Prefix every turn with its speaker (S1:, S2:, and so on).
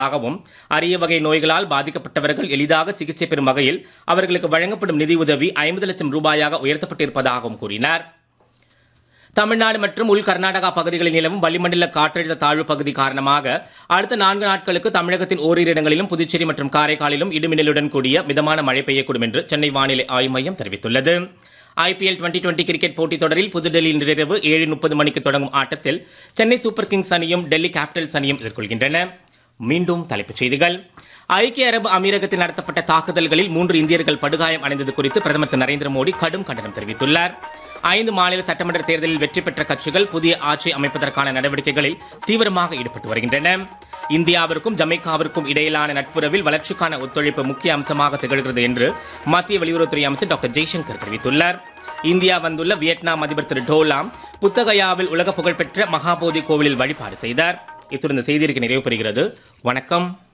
S1: ஆகவும் அரிய வகை நோய்களால் பாதிக்கப்பட்டவர்கள் எளிதாக சிகிச்சை பெறும் வகையில் அவர்களுக்கு வழங்கப்படும் நிதியுதவி ஐம்பது லட்சம் ரூபாயாக உயர்த்தப்பட்டிருப்பதாகவும் கூறினார் தமிழ்நாடு மற்றும் உள் கர்நாடகா பகுதிகளில் நிலவும் வளிமண்டல காற்றழுத்த தாழ்வு பகுதி காரணமாக அடுத்த நான்கு நாட்களுக்கு தமிழகத்தின் ஓரிரு இடங்களிலும் புதுச்சேரி மற்றும் காரைக்காலிலும் இடிமின்னலுடன் கூடிய மிதமான மழை பெய்யக்கூடும் என்று சென்னை வானிலை ஆய்வு மையம் தெரிவித்துள்ளது ஐபிஎல் டுவெண்டி டுவெண்டி கிரிக்கெட் போட்டித் தொடரில் புதுடெல்லியில் இன்றிரவு ஏழு முப்பது மணிக்கு தொடங்கும் ஆட்டத்தில் சென்னை சூப்பர் கிங்ஸ் அணியும் டெல்லி கேபிட்டல்ஸ் அணியும் எதிர்கொள்கின்றன மீண்டும் தலைப்புச் செய்திகள் ஐக்கிய அரபு அமீரகத்தில் நடத்தப்பட்ட தாக்குதல்களில் மூன்று இந்தியர்கள் படுகாயம் அடைந்தது குறித்து பிரதமர் திரு நரேந்திர மோடி கடும் கண்டனம் தெரிவித்துள்ளார் ஐந்து மாநில சட்டமன்ற தேர்தலில் வெற்றி பெற்ற கட்சிகள் புதிய ஆட்சி அமைப்பதற்கான நடவடிக்கைகளில் தீவிரமாக ஈடுபட்டு வருகின்றன இந்தியாவிற்கும் ஜமைக்காவிற்கும் இடையிலான நட்புறவில் வளர்ச்சிக்கான ஒத்துழைப்பு முக்கிய அம்சமாக திகழ்கிறது என்று மத்திய வெளியுறவுத்துறை அமைச்சர் டாக்டர் ஜெய்சங்கர் தெரிவித்துள்ளார் இந்தியா வந்துள்ள வியட்நாம் அதிபர் திரு டோலாம் புத்தகயாவில் உலக புகழ்பெற்ற மகாபோதி கோவிலில் வழிபாடு செய்தார் இத்துடன் இந்த செய்திக்கு நிறைவு பெறுகிறது வணக்கம்